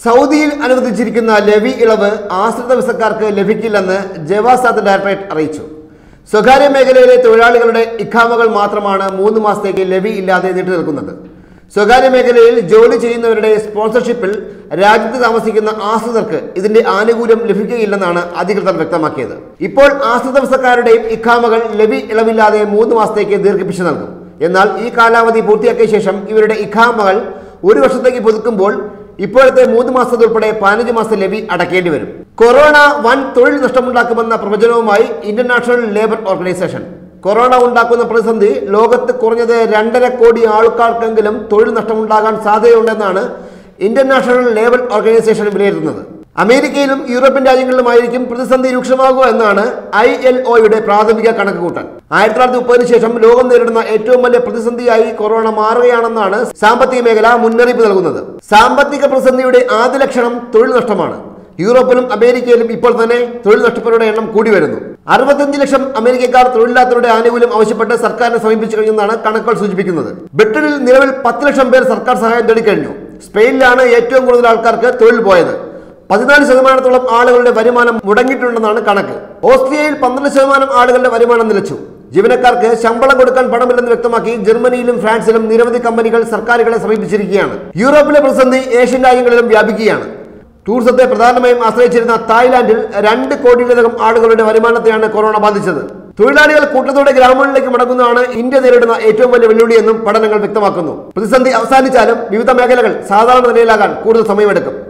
സൗദിയിൽ അനുവദിച്ചിരിക്കുന്ന ലെവി ഇളവ് ആശ്രിത വിസക്കാർക്ക് ലഭിക്കില്ലെന്ന് ജവാസാത്ത് ഡയറക്ടറേറ്റ് അറിയിച്ചു സ്വകാര്യ മേഖലയിലെ തൊഴിലാളികളുടെ ഇഖാമകൾ മാത്രമാണ് മൂന്ന് മാസത്തേക്ക് ലെവി ഇല്ലാതെ നീണ്ടു നിൽക്കുന്നത് സ്വകാര്യ മേഖലയിൽ ജോലി ചെയ്യുന്നവരുടെ സ്പോൺസർഷിപ്പിൽ രാജ്യത്ത് താമസിക്കുന്ന ആശ്രിതർക്ക് ഇതിന്റെ ആനുകൂല്യം ലഭിക്കുകയില്ലെന്നാണ് അധികൃതർ വ്യക്തമാക്കിയത് ഇപ്പോൾ ആശ്രിത വിസക്കാരുടെയും ഇഖാമകൾ ലെവി ഇളവില്ലാതെ മൂന്ന് മാസത്തേക്ക് ദീർഘിപ്പിച്ചു നൽകും എന്നാൽ ഈ കാലാവധി പൂർത്തിയാക്കിയ ശേഷം ഇവരുടെ ഇഖാമകൾ ഒരു വർഷത്തേക്ക് പുതുക്കുമ്പോൾ ഇപ്പോഴത്തെ മൂന്ന് മാസത്തുൾപ്പെടെ പതിനഞ്ച് മാസം ലവി അടക്കേണ്ടി വരും കൊറോണ വൻ തൊഴിൽ നഷ്ടമുണ്ടാക്കുമെന്ന പ്രവചനവുമായി ഇന്റർനാഷണൽ ലേബർ ഓർഗനൈസേഷൻ കൊറോണ ഉണ്ടാക്കുന്ന പ്രതിസന്ധി ലോകത്ത് കുറഞ്ഞത് രണ്ടര കോടി ആൾക്കാർക്കെങ്കിലും തൊഴിൽ നഷ്ടമുണ്ടാകാൻ സാധ്യതയുണ്ടെന്നാണ് ഇന്റർനാഷണൽ ലേബർ ഓർഗനൈസേഷൻ വിലയിരുത്തുന്നത് അമേരിക്കയിലും യൂറോപ്യൻ രാജ്യങ്ങളിലുമായിരിക്കും പ്രതിസന്ധി രൂക്ഷമാകുക എന്നാണ് ഐ എൽ ഒയുടെ പ്രാഥമിക കണക്കുകൂട്ടൽ ആയിരത്തി തൊള്ളായിരത്തി മുപ്പതിനു ശേഷം ലോകം നേരിടുന്ന ഏറ്റവും വലിയ പ്രതിസന്ധിയായി കൊറോണ മാറുകയാണെന്നാണ് സാമ്പത്തിക മേഖല മുന്നറിയിപ്പ് നൽകുന്നത് സാമ്പത്തിക പ്രതിസന്ധിയുടെ ആദ്യ ലക്ഷണം തൊഴിൽ നഷ്ടമാണ് യൂറോപ്പിലും അമേരിക്കയിലും ഇപ്പോൾ തന്നെ തൊഴിൽ നഷ്ടപ്പെട്ടവരുടെ എണ്ണം കൂടി വരുന്നു അറുപത്തഞ്ച് ലക്ഷം അമേരിക്കക്കാർ തൊഴിലില്ലാത്തവരുടെ ആനുകൂല്യം ആവശ്യപ്പെട്ട് സർക്കാരിനെ സമീപിച്ചു കഴിഞ്ഞെന്നാണ് കണക്കുകൾ സൂചിപ്പിക്കുന്നത് ബ്രിട്ടനിൽ നിലവിൽ പത്ത് ലക്ഷം പേർ സർക്കാർ സഹായം തേടിക്കഴിഞ്ഞു സ്പെയിനിലാണ് ഏറ്റവും കൂടുതൽ ആൾക്കാർക്ക് തൊഴിൽ പോയത് പതിനാല് ശതമാനത്തോളം ആളുകളുടെ വരുമാനം മുടങ്ങിയിട്ടുണ്ടെന്നാണ് കണക്ക് ഓസ്ട്രിയയിൽ പന്ത്രണ്ട് ശതമാനം ആളുകളുടെ വരുമാനം നിലച്ചു ജീവനക്കാർക്ക് ശമ്പളം കൊടുക്കാൻ പണമില്ലെന്ന് വ്യക്തമാക്കി ജർമ്മനിയിലും ഫ്രാൻസിലും നിരവധി കമ്പനികൾ സർക്കാരുകളെ സമീപിച്ചിരിക്കുകയാണ് യൂറോപ്പിലെ പ്രതിസന്ധി ഏഷ്യൻ രാജ്യങ്ങളിലും വ്യാപിക്കുകയാണ് ടൂറിസത്തെ പ്രധാനമായും ആശ്രയിച്ചിരുന്ന തായ്ലാന്റിൽ രണ്ട് കോടിയിലധികം ആളുകളുടെ വരുമാനത്തെയാണ് കൊറോണ ബാധിച്ചത് തൊഴിലാളികൾ കൂട്ടത്തോടെ ഗ്രാമങ്ങളിലേക്ക് മടങ്ങുന്നതാണ് ഇന്ത്യ നേരിടുന്ന ഏറ്റവും വലിയ വെല്ലുവിളിയെന്നും പഠനങ്ങൾ വ്യക്തമാക്കുന്നു പ്രതിസന്ധി അവസാനിച്ചാലും വിവിധ മേഖലകൾ സാധാരണ നിലയിലാകാൻ കൂടുതൽ സമയമെടുക്കും